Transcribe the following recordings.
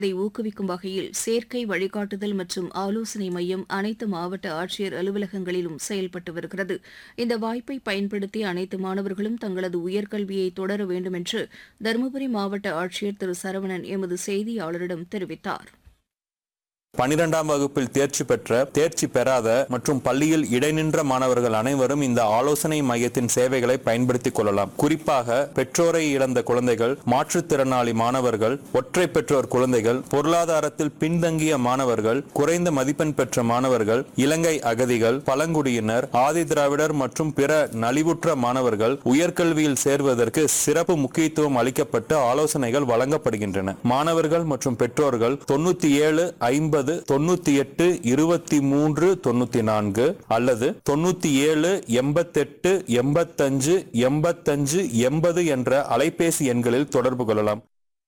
இதை ஊக்குவிக்கும் வகையில் சேர்க்கை வழிகாட்டுதல் மற்றும் ஆலோசனை மையம் அனைத்து மாவட்ட ஆட்சியர் அலுவலகங்களிலும் செயல்பட்டு வருகிறது இந்த வாய்ப்பை பயன்படுத்தி அனைத்து மாணவர்களும் தங்களது உயர்கல்வியை தொடர வேண்டும் என்று தருமபுரி மாவட்ட ஆட்சியர் திரு சரவணன் எமது செய்தியாளரிடம் தெரிவித்தார் பனிரெண்டாம் வகுப்பில் தேர்ச்சி பெற்ற தேர்ச்சி பெறாத மற்றும் பள்ளியில் இடைநின்ற மாணவர்கள் அனைவரும் இந்த ஆலோசனை மையத்தின் சேவைகளை பயன்படுத்திக் கொள்ளலாம் குறிப்பாக பெற்றோரை இழந்த குழந்தைகள் மாற்றுத்திறனாளி மாணவர்கள் ஒற்றை பெற்றோர் குழந்தைகள் பொருளாதாரத்தில் பின்தங்கிய மாணவர்கள் குறைந்த மதிப்பெண் பெற்ற மாணவர்கள் இலங்கை அகதிகள் பழங்குடியினர் ஆதி திராவிடர் மற்றும் பிற நலிவுற்ற மாணவர்கள் உயர்கல்வியில் சேர்வதற்கு சிறப்பு முக்கியத்துவம் அளிக்கப்பட்டு ஆலோசனைகள் வழங்கப்படுகின்றன மாணவர்கள் மற்றும் பெற்றோர்கள் தொண்ணூத்தி ஏழு ஐம்பது தொண்ணூத்தி எட்டு இருபத்தி மூன்று தொண்ணூத்தி நான்கு அல்லது தொண்ணூத்தி ஏழு எண்பத்தெட்டு எண்பத்தஞ்சு எண்பத்தஞ்சு எண்பது என்ற அலைபேசி எண்களில் தொடர்பு கொள்ளலாம்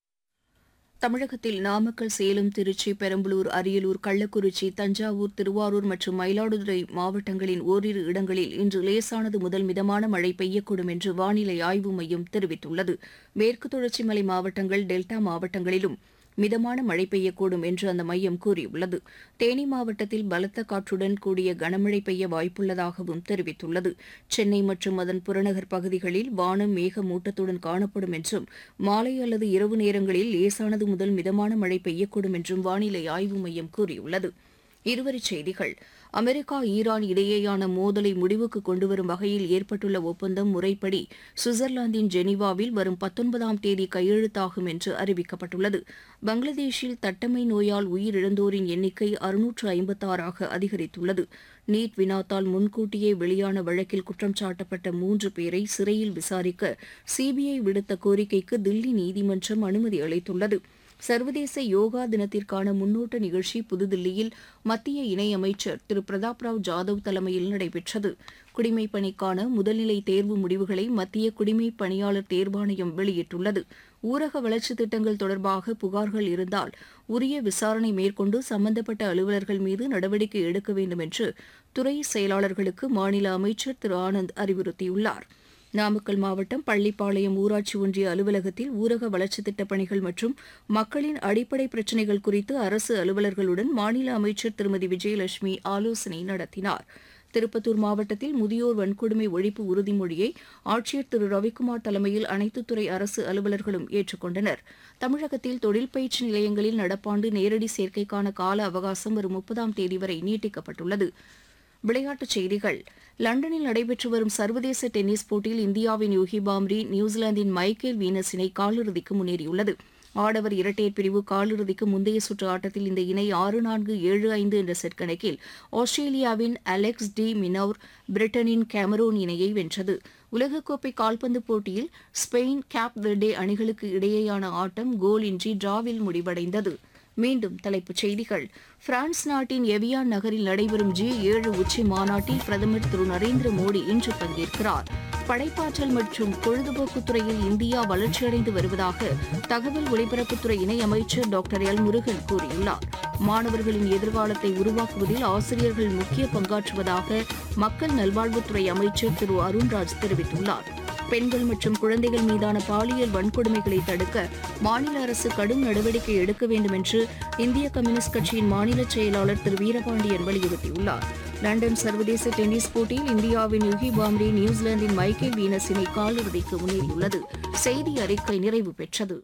தமிழகத்தில் நாமக்கல் சேலம் திருச்சி பெரம்பலூர் அரியலூர் கள்ளக்குறிச்சி தஞ்சாவூர் திருவாரூர் மற்றும் மயிலாடுதுறை மாவட்டங்களின் ஓரிரு இடங்களில் இன்று லேசானது முதல் மிதமான மழை பெய்யக்கூடும் என்று வானிலை ஆய்வு மையம் தெரிவித்துள்ளது மேற்கு தொடர்ச்சி மலை மாவட்டங்கள் டெல்டா மாவட்டங்களிலும் மிதமான மழை பெய்யக்கூடும் என்று அந்த மையம் கூறியுள்ளது தேனி மாவட்டத்தில் பலத்த காற்றுடன் கூடிய கனமழை பெய்ய வாய்ப்புள்ளதாகவும் தெரிவித்துள்ளது சென்னை மற்றும் அதன் புறநகர் பகுதிகளில் வானம் மேகமூட்டத்துடன் காணப்படும் என்றும் மாலை அல்லது இரவு நேரங்களில் லேசானது முதல் மிதமான மழை பெய்யக்கூடும் என்றும் வானிலை ஆய்வு மையம் கூறியுள்ளது இருவரிச் செய்திகள் அமெரிக்கா ஈரான் இடையேயான மோதலை முடிவுக்கு கொண்டுவரும் வகையில் ஏற்பட்டுள்ள ஒப்பந்தம் முறைப்படி சுவிட்சர்லாந்தின் ஜெனீவாவில் வரும் பத்தொன்பதாம் தேதி கையெழுத்தாகும் என்று அறிவிக்கப்பட்டுள்ளது பங்களாதேஷில் தட்டம்மை நோயால் உயிரிழந்தோரின் எண்ணிக்கை அறுநூற்று ஐம்பத்தாறாக அதிகரித்துள்ளது நீட் வினாத்தால் முன்கூட்டியே வெளியான வழக்கில் குற்றம் சாட்டப்பட்ட மூன்று பேரை சிறையில் விசாரிக்க சிபிஐ விடுத்த கோரிக்கைக்கு தில்லி நீதிமன்றம் அனுமதி அளித்துள்ளது சர்வதேச யோகா தினத்திற்கான முன்னோட்ட நிகழ்ச்சி புதுதில்லியில் மத்திய இணையமைச்சர் திரு பிரதாப் ராவ் ஜாதவ் தலைமையில் நடைபெற்றது குடிமைப் பணிக்கான முதல்நிலை தேர்வு முடிவுகளை மத்திய குடிமைப் பணியாளர் தேர்வாணையம் வெளியிட்டுள்ளது ஊரக வளர்ச்சித் திட்டங்கள் தொடர்பாக புகார்கள் இருந்தால் உரிய விசாரணை மேற்கொண்டு சம்பந்தப்பட்ட அலுவலர்கள் மீது நடவடிக்கை எடுக்க வேண்டும் என்று துறை செயலாளர்களுக்கு மாநில அமைச்சர் திரு ஆனந்த் அறிவுறுத்தியுள்ளார் நாமக்கல் மாவட்டம் பள்ளிப்பாளையம் ஊராட்சி ஒன்றிய அலுவலகத்தில் ஊரக வளர்ச்சித் திட்டப் பணிகள் மற்றும் மக்களின் அடிப்படை பிரச்சினைகள் குறித்து அரசு அலுவலர்களுடன் மாநில அமைச்சர் திருமதி விஜயலட்சுமி ஆலோசனை நடத்தினார் திருப்பத்தூர் மாவட்டத்தில் முதியோர் வன்கொடுமை ஒழிப்பு உறுதிமொழியை ஆட்சியர் திரு ரவிக்குமார் தலைமையில் அனைத்து துறை அரசு அலுவலர்களும் ஏற்றுக்கொண்டனர் தமிழகத்தில் தொழில் பயிற்சி நிலையங்களில் நடப்பாண்டு நேரடி சேர்க்கைக்கான கால அவகாசம் வரும் முப்பதாம் தேதி வரை நீட்டிக்கப்பட்டுள்ளது விளையாட்டுச் செய்திகள் லண்டனில் நடைபெற்று வரும் சர்வதேச டென்னிஸ் போட்டியில் இந்தியாவின் யூகி பாம்ரி நியூசிலாந்தின் மைக்கேல் வீனஸ் இணை காலிறுதிக்கு முன்னேறியுள்ளது ஆடவர் இரட்டையர் பிரிவு காலிறுதிக்கு முந்தைய சுற்று ஆட்டத்தில் இந்த இணை ஆறு நான்கு ஏழு ஐந்து என்ற செட் கணக்கில் ஆஸ்திரேலியாவின் அலெக்ஸ் டி மினவுர் பிரிட்டனின் கேமரோன் இணையை வென்றது உலகக்கோப்பை கால்பந்து போட்டியில் ஸ்பெயின் கேப் வெர்டே அணிகளுக்கு இடையேயான ஆட்டம் கோலின்றி டிராவில் முடிவடைந்தது மீண்டும் தலைப்புச் செய்திகள் பிரான்ஸ் நாட்டின் எவியான் நகரில் நடைபெறும் ஜி ஏழு உச்சி மாநாட்டில் பிரதமர் திரு நரேந்திர மோடி இன்று பங்கேற்கிறார் படைப்பாற்றல் மற்றும் பொழுதுபோக்குத் துறையில் இந்தியா வளர்ச்சியடைந்து வருவதாக தகவல் ஒலிபரப்புத்துறை இணையமைச்சர் டாக்டர் எல் முருகன் கூறியுள்ளார் மாணவர்களின் எதிர்காலத்தை உருவாக்குவதில் ஆசிரியர்கள் முக்கிய பங்காற்றுவதாக மக்கள் நல்வாழ்வுத்துறை அமைச்சர் திரு அருண்ராஜ் தெரிவித்துள்ளார் பெண்கள் மற்றும் குழந்தைகள் மீதான பாலியல் வன்கொடுமைகளை தடுக்க மாநில அரசு கடும் நடவடிக்கை எடுக்க வேண்டும் என்று இந்திய கம்யூனிஸ்ட் கட்சியின் மாநில செயலாளர் திரு வீரபாண்டியன் வலியுறுத்தியுள்ளார் லண்டன் சர்வதேச டென்னிஸ் போட்டியில் இந்தியாவின் யுகி பாம்ரி நியூசிலாந்தின் மைக்கேல் வீனஸ் இணை காலிறுதிக்கு முன்னேறியுள்ளது செய்தி அறிக்கை நிறைவு பெற்றது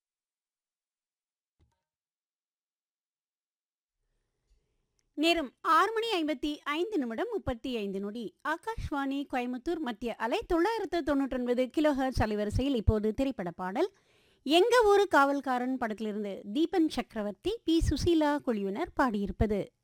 நேரம் ஆறு மணி ஐம்பத்தி ஐந்து நிமிடம் முப்பத்தி ஐந்து நொடி ஆகாஷ்வாணி கோயம்புத்தூர் மத்திய அலை தொள்ளாயிரத்து தொண்ணூற்றி ஒன்பது கிலோஹர்ட்ஸ் அலைவரிசையில் இப்போது திரைப்பட பாடல் எங்க ஊரு காவல்காரன் படத்திலிருந்து தீபன் சக்கரவர்த்தி பி சுசீலா குழுவினர் பாடியிருப்பது